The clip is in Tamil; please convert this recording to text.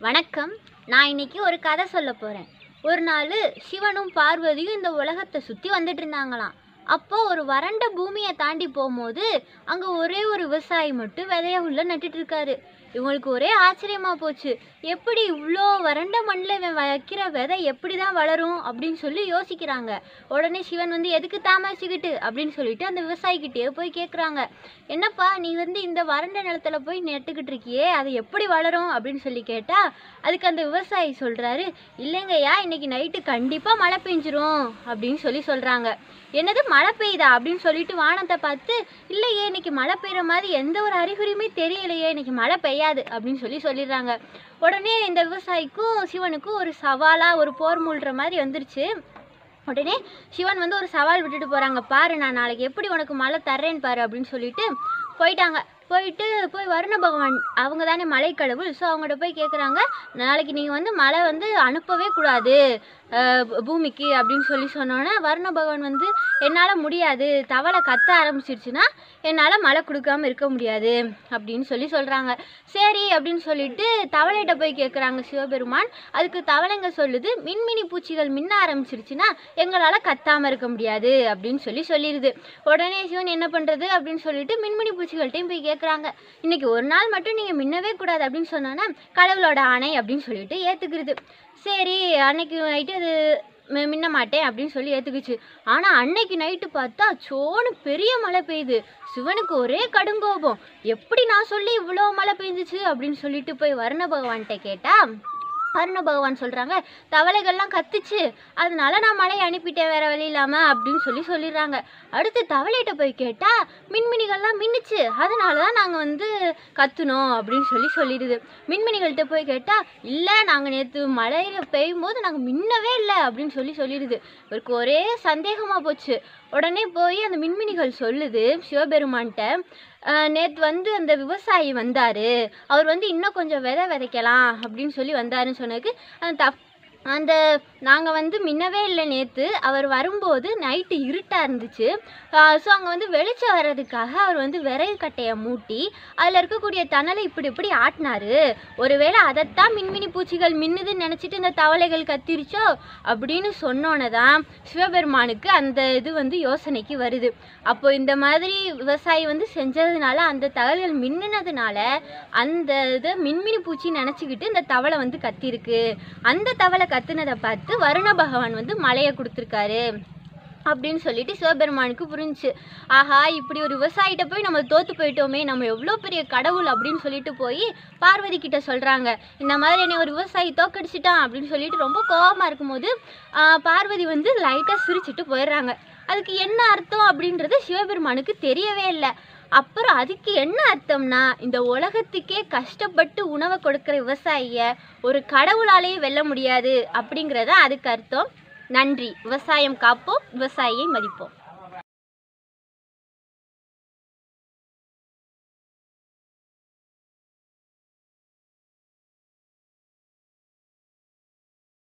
வணக்கம் நான் இன்னைக்கு ஒரு கதை சொல்ல போகிறேன் ஒரு நாள் சிவனும் பார்வதியும் இந்த உலகத்தை சுற்றி வந்துட்டு இருந்தாங்களாம் அப்போ ஒரு வறண்ட பூமியை தாண்டி போகும்போது அங்கே ஒரே ஒரு விவசாயி மட்டும் விதைய உள்ள நட்டுட்டு இருக்காரு இவங்களுக்கு ஒரே ஆச்சரியமா போச்சு எப்படி இவ்வளோ வறண்ட மண்ணில் இவன் வைக்கிற விதை எப்படி தான் வளரும் அப்படின்னு சொல்லி யோசிக்கிறாங்க உடனே சிவன் வந்து எதுக்கு தாமசிக்கிட்டு அப்படின்னு சொல்லிட்டு அந்த விவசாயிக்கிட்டே போய் கேட்குறாங்க என்னப்பா நீ வந்து இந்த வறண்ட நிலத்துல போய் நட்டுக்கிட்டு இருக்கியே அது எப்படி வளரும் அப்படின்னு சொல்லி கேட்டா அதுக்கு அந்த விவசாயி சொல்றாரு இல்லைங்கய்யா இன்னைக்கு நைட்டு கண்டிப்பா மழை பெஞ்சிரும் அப்படின்னு சொல்லி சொல்றாங்க என்னது மழை பெய்யுதா அப்படின்னு சொல்லிட்டு வானத்தை பார்த்து இல்லையே இன்னைக்கு மழை பெய்யுற மாதிரி எந்த ஒரு அறிகுறியுமே தெரியலையே இன்னைக்கு மழை பெய்யாது அப்படின்னு சொல்லி சொல்லிடுறாங்க உடனே இந்த விவசாயிக்கும் சிவனுக்கும் ஒரு சவாலா ஒரு போர் மூழ்கிற மாதிரி வந்துருச்சு உடனே சிவன் வந்து ஒரு சவால் விட்டுட்டு போறாங்க பாரு நான் நாளைக்கு எப்படி உனக்கு மழை தர்றேன்னு பாரு அப்படின்னு சொல்லிட்டு போயிட்டாங்க போயிட்டு போய் வருண பகவான் அவங்க தானே மலை கடவுள் ஸோ அவங்கள்ட்ட போய் கேட்குறாங்க நாளைக்கு நீங்கள் வந்து மழை வந்து அனுப்பவே கூடாது அஹ், பூ- பூமிக்கு அப்படின்னு சொல்லி சொன்னோன்னே வருண பகவான் வந்து என்னால் முடியாது தவளை கத்த ஆரம்பிச்சிருச்சுன்னா என்னால் மழை கொடுக்காம இருக்க முடியாது அப்படின்னு சொல்லி சொல்கிறாங்க சரி அப்படின்னு சொல்லிட்டு தவளைகிட்ட போய் கேட்குறாங்க சிவபெருமான் அதுக்கு தவளைங்க சொல்லுது மின்மினி பூச்சிகள் மின்ன ஆரம்பிச்சிருச்சுன்னா எங்களால் கத்தாமல் இருக்க முடியாது அப்படின்னு சொல்லி சொல்லிடுது உடனே சிவன் என்ன பண்ணுறது அப்படின்னு சொல்லிட்டு மின்மினி பூச்சிகள்கிட்டையும் போய் கேட்குறாங்க இன்னைக்கு ஒரு நாள் மட்டும் நீங்கள் மின்னவே கூடாது அப்படின்னு சொன்னோன்னா கடவுளோட ஆணை அப்படின்னு சொல்லிட்டு ஏற்றுக்கிறது சரி அன்னைக்கு நைட்டு அது மி- மின்ன மாட்டேன் அப்படின்னு சொல்லி ஏற்றுக்குச்சு ஆனால் அன்னைக்கு நைட்டு பார்த்தா சோனு பெரிய மழை பெய்யுது சிவனுக்கு ஒரே கடுங்கோபம் எப்படி நான் சொல்லி இவ்வளோ மழை பெஞ்சிச்சு அப்படின்னு சொல்லிட்டு போய் வருண பகவான்கிட்ட கேட்டா வருண பகவான் சொல்கிறாங்க தவளைகள்லாம் கத்துச்சு அதனால நான் மழையை அனுப்பிட்டேன் வேற வழி இல்லாமல் அப்படின்னு சொல்லி சொல்லிடுறாங்க அடுத்து தவளைகிட்ட போய் கேட்டால் மின்மினிகள்லாம் மின்னுச்சு அதனால தான் நாங்கள் வந்து கத்துனோம் அப்படின்னு சொல்லி சொல்லிடுது மின்மினிகள்கிட்ட போய் கேட்டால் இல்லை நாங்கள் நேற்று மழையில் பெய்யும் போது நாங்கள் மின்னவே இல்லை அப்படின்னு சொல்லி சொல்லிடுது இவருக்கு ஒரே சந்தேகமாக போச்சு உடனே போய் அந்த மின்மினிகள் சொல்லுது சிவபெருமான்கிட்ட நேற்று வந்து அந்த விவசாயி வந்தார் அவர் வந்து இன்னும் கொஞ்சம் விதை விதைக்கலாம் அப்படின்னு சொல்லி வந்தாருன்னு சொன்னதுக்கு அந்த தப் அந்த நாங்கள் வந்து மின்னவே இல்லை நேற்று அவர் வரும்போது நைட்டு இருட்டாக இருந்துச்சு ஸோ அங்கே வந்து வெளிச்சம் வர்றதுக்காக அவர் வந்து விறகு கட்டையை மூட்டி அதில் இருக்கக்கூடிய தணலை இப்படி இப்படி ஆட்டினாரு ஒருவேளை அதைத்தான் மின்மினி பூச்சிகள் மின்னுதுன்னு நினச்சிட்டு இந்த தவளைகள் கத்திருச்சோ அப்படின்னு சொன்னோன்னே தான் சிவபெருமானுக்கு அந்த இது வந்து யோசனைக்கு வருது அப்போ இந்த மாதிரி விவசாயி வந்து செஞ்சதுனால அந்த தகவல்கள் மின்னுனதுனால அந்த இதை மின்மினி பூச்சி நினச்சிக்கிட்டு இந்த தவளை வந்து கத்திருக்கு அந்த தவளை கத்துனதை பார்த்து வருண பகவான் வந்து மழையை கொடுத்துருக்காரு அப்படின்னு சொல்லிட்டு சிவபெருமானுக்கு புரிஞ்சுச்சு ஆஹா இப்படி ஒரு விவசாயிட்ட போய் நம்ம தோத்து போயிட்டோமே நம்ம எவ்வளோ பெரிய கடவுள் அப்படின்னு சொல்லிட்டு போய் பார்வதி கிட்ட சொல்கிறாங்க இந்த மாதிரி என்னை ஒரு விவசாயி தோக்கடிச்சிட்டான் அப்படின்னு சொல்லிட்டு ரொம்ப கோபமாக இருக்கும்போது ஆஹ், பார்வதி வந்து லைட்டாக சிரிச்சிட்டு போயிடுறாங்க அதுக்கு என்ன அர்த்தம் அப்படின்றது சிவபெருமானுக்கு தெரியவே இல்லை அப்புறம் அதுக்கு என்ன அர்த்தம்னா இந்த உலகத்துக்கே கஷ்டப்பட்டு உணவை கொடுக்குற விவசாயிய ஒரு கடவுளாலேயே வெல்ல முடியாது அப்படிங்கிறத அதுக்கு அர்த்தம் நன்றி விவசாயம் காப்போம் விவசாயியை மதிப்போம்